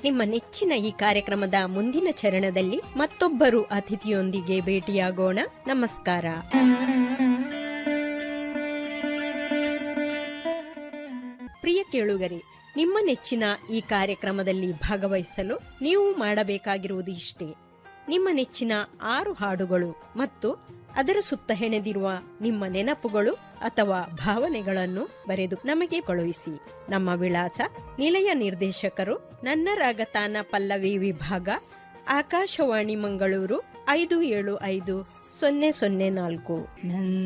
ನಿಮ್ಮ ನೆಚ್ಚಿನ ಈ ಕಾರ್ಯಕ್ರಮದ ಮುಂದಿನ ಚರಣದಲ್ಲಿ ಮತ್ತೊಬ್ಬರು ಅತಿಥಿಯೊಂದಿಗೆ ಭೇಟಿಯಾಗೋಣ ನಮಸ್ಕಾರ ಪ್ರಿಯ ಕೇಳುಗರೆ ನಿಮ್ಮ ನೆಚ್ಚಿನ ಈ ಕಾರ್ಯಕ್ರಮದಲ್ಲಿ ಭಾಗವಹಿಸಲು ನೀವು ಮಾಡಬೇಕಾಗಿರುವುದು ಇಷ್ಟೇ ನಿಮ್ಮ ನೆಚ್ಚಿನ ಆರು ಹಾಡುಗಳು ಮತ್ತು ಅದರ ಸುತ್ತ ಹೆಣೆದಿರುವ ನಿಮ್ಮ ನೆನಪುಗಳು ಅಥವಾ ಭಾವನೆಗಳನ್ನು ಬರೆದು ನಮಗೆ ಕಳುಹಿಸಿ ನಮ್ಮ ವಿಳಾಸ ನಿಲಯ ನಿರ್ದೇಶಕರು ನನ್ನ ರಾಗತಾನ ಪಲ್ಲವಿ ವಿಭಾಗ ಆಕಾಶವಾಣಿ ಮಂಗಳೂರು ಐದು ಏಳು ಐದು ಸೊನ್ನೆ ಸೊನ್ನೆ ನಾಲ್ಕು